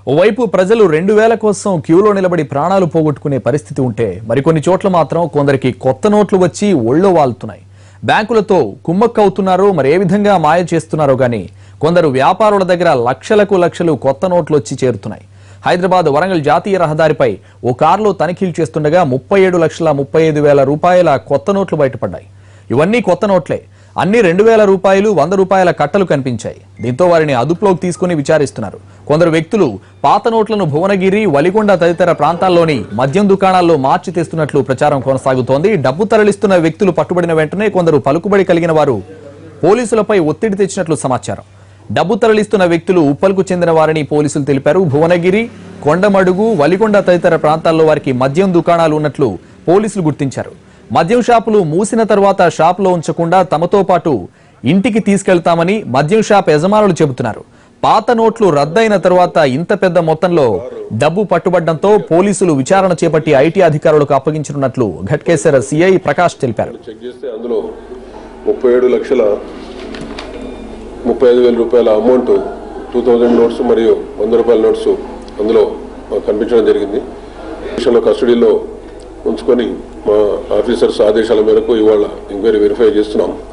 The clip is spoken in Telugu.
ఓవైపు ప్రజలు రెండు వేల కోసం క్యూలో నిలబడి ప్రాణాలు పోగొట్టుకునే పరిస్థితి ఉంటే మరికొన్ని చోట్ల మాత్రం కొందరికి కొత్త నోట్లు వచ్చి ఒళ్ళో వాలుతున్నాయి బ్యాంకులతో కుమ్మక్కవుతున్నారో మరి ఏ విధంగా మాయ చేస్తున్నారో గానీ కొందరు వ్యాపారుల దగ్గర లక్షలకు లక్షలు కొత్త నోట్లు వచ్చి చేరుతున్నాయి హైదరాబాద్ వరంగల్ జాతీయ రహదారిపై ఓ కారులో తనిఖీలు చేస్తుండగా ముప్పై ఏడు లక్షల ముప్పై ఐదు వేల రూపాయల కొత్త నోట్లు బయటపడ్డాయి ఇవన్నీ కొత్త నోట్లే అన్ని రెండు వేల రూపాయలు వంద రూపాయల కట్టలు కనిపించాయి దీంతో వారిని అదుపులోకి తీసుకుని విచారిస్తున్నారు కొందరు వ్యక్తులు పాత నోట్లను భువనగిరి వలిగొండ తదితర ప్రాంతాల్లోని మద్యం దుకాణాల్లో మార్చి తెస్తున్నట్లు ప్రచారం కొనసాగుతోంది డబ్బు తరలిస్తున్న వ్యక్తులు పట్టుబడిన వెంటనే కొందరు పలుకుబడి కలిగిన వారు పోలీసులపై ఒత్తిడి తెచ్చినట్లు సమాచారం డబ్బు తరలిస్తున్న వ్యక్తులు ఉప్పల్కు చెందిన వారని పోలీసులు తెలిపారు భువనగిరి కొండమడుగు వలిగొండ తదితర ప్రాంతాల్లో వారికి మద్యం దుకాణాలు ఉన్నట్లు పోలీసులు గుర్తించారు మద్యం షాపులు మూసిన తర్వాత షాపులో ఉంచకుండా తమతో పాటు ఇంటికి తీసుకెళ్తామని మద్యం షాప్ యజమానులు చెబుతున్నారు పాత నోట్లు రద్దయిన తర్వాత ఇంత పెద్ద మొత్తంలో డబ్బు పట్టుబడ్డంతో పోలీసులు విచారణ చేపట్టి ఐటీ అధికారులకు అప్పగించనున్నట్లు ఘట్కేసర్ సిఐ ప్రకాష్ తెలిపారు చెక్ చేస్తే అందులో ముప్పై ఏడు లక్షల ముప్పై ఐదు వేల రూపాయల అమౌంట్ టూ థౌజండ్ నోట్స్ మరియు వంద రూపాయల నోట్స్ అందులో మాకు కనిపించడం జరిగింది విషయంలో కస్టడీలో ఉంచుకొని మా ఆఫీసర్స్ ఆదేశాల మేరకు ఇవాళ ఎంక్వైరీ వెరిఫై చేస్తున్నాం